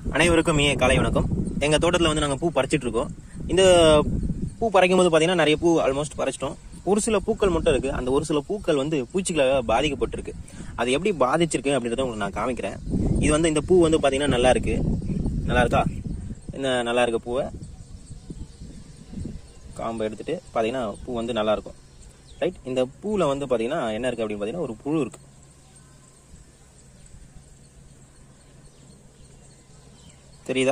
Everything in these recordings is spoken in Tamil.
அனைவருக்கும் இனிய காலை வணக்கம் எங்க தோட்டத்துல வந்து நாங்க பூ பறிச்சிட்டு இருக்கோம் இந்த பூ பறிக்கும் போது பாத்தீங்கன்னா நிறைய பூ ஆல்மோஸ்ட் பறிச்சிட்டோம் ஒரு சில பூக்கள் மட்டும் இருக்கு அந்த ஒரு சில பூக்கள் வந்து பூச்சிகளாக பாதிக்கப்பட்டிருக்கு அது எப்படி பாதிச்சிருக்கு அப்படின்றத உங்களுக்கு நான் காமிக்கிறேன் இது வந்து இந்த பூ வந்து பாத்தீங்கன்னா நல்லா இருக்கு நல்லா இருக்கா இந்த நல்லா இருக்க பூவை காம்பை எடுத்துட்டு பாத்தீங்கன்னா பூ வந்து நல்லா இருக்கும் ரைட் இந்த பூவில் வந்து பாத்தீங்கன்னா என்ன இருக்கு அப்படின்னு பாத்தீங்கன்னா ஒரு புழு இருக்கு தெரியுதா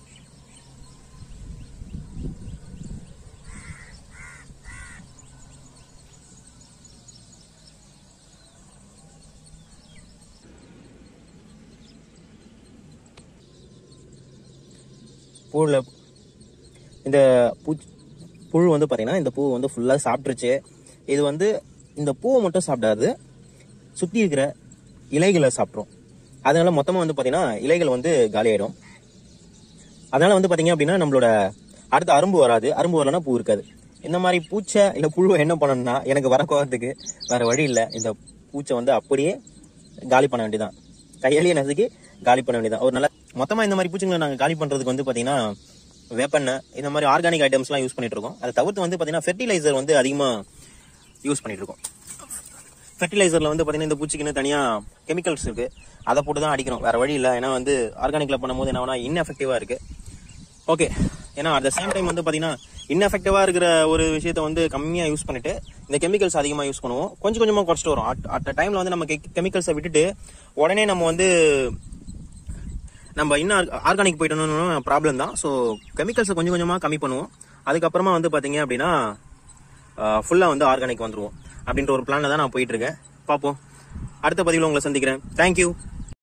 பூவில் இந்த பூ புழு வந்து பார்த்தீங்கன்னா இந்த பூ வந்து ஃபுல்லாக சாப்பிட்ருச்சு இது வந்து இந்த பூவை மட்டும் சாப்பிடாது சுற்றி இருக்கிற இலைகளை சாப்பிட்ரும் அதனால மொத்தமாக வந்து பார்த்தீங்கன்னா இலைகள் வந்து காலியாயிடும் அதனால வந்து பாத்தீங்க அப்படின்னா நம்மளோட அடுத்த அரும்பு வராது அரும்பு வரலன்னா பூ இருக்காது இந்த மாதிரி பூச்சை இல்ல புழுவை என்ன பண்ணணும்னா எனக்கு வர கோவத்துக்கு வேற வழி இல்லை இந்த பூச்சை வந்து அப்படியே காலி பண்ண வேண்டியதான் கையாலேயே நசுக்கி காலி பண்ண வேண்டியதான் ஒரு நல்ல மொத்தமா இந்த மாதிரி பூச்சிங்களை நாங்க காலி பண்றதுக்கு வந்து பாத்தீங்கன்னா வேப்பெண்ணெய் இந்த மாதிரி ஆர்கானிக் ஐட்டம்ஸ்லாம் யூஸ் பண்ணிட்டு இருக்கோம் அதை தவிர்த்து வந்து பாத்தீங்கன்னா ஃபெர்டிலைசர் வந்து அதிகமா யூஸ் பண்ணிட்டு இருக்கோம் ஃபெர்டிலைசர்ல வந்து பாத்தீங்கன்னா இந்த பூச்சிக்குன்னு தனியா கெமிக்கல்ஸ் இருக்கு அதை போட்டு தான் அடிக்கிறோம் வேற வழி இல்லை ஏன்னா வந்து ஆர்கானிக்ல பண்ணும்போது என்ன ஆகுனா இன்எஃபெக்டிவா இருக்கு ஓகே ஏன்னா அட் த சேம் டைம் வந்து பாத்தீங்கன்னா இன்எஃபெக்டிவா இருக்கிற ஒரு விஷயத்த வந்து கம்மியா யூஸ் பண்ணிட்டு இந்த கெமிக்கல்ஸ் அதிகமா யூஸ் பண்ணுவோம் கொஞ்சம் கொஞ்சமா குறைச்சிட்டு வரும் அட் டைம்ல வந்து நம்ம கெமிக்கல்ஸை விட்டுட்டு உடனே நம்ம வந்து நம்ம இன்னும் ஆர்கானிக் போயிட்டோம்னு ப்ராப்ளம் தான் ஸோ கெமிக்கல்ஸை கொஞ்சம் கொஞ்சமா கம்மி பண்ணுவோம் அதுக்கப்புறமா வந்து பாத்தீங்க அப்படின்னா ஃபுல்லா வந்து ஆர்கானிக் வந்துருவோம் அப்படின்ற ஒரு பிளான்ல தான் நான் போயிட்டு இருக்கேன் பார்ப்போம் அடுத்த பதிவில் உங்களை சந்திக்கிறேன் தேங்க்யூ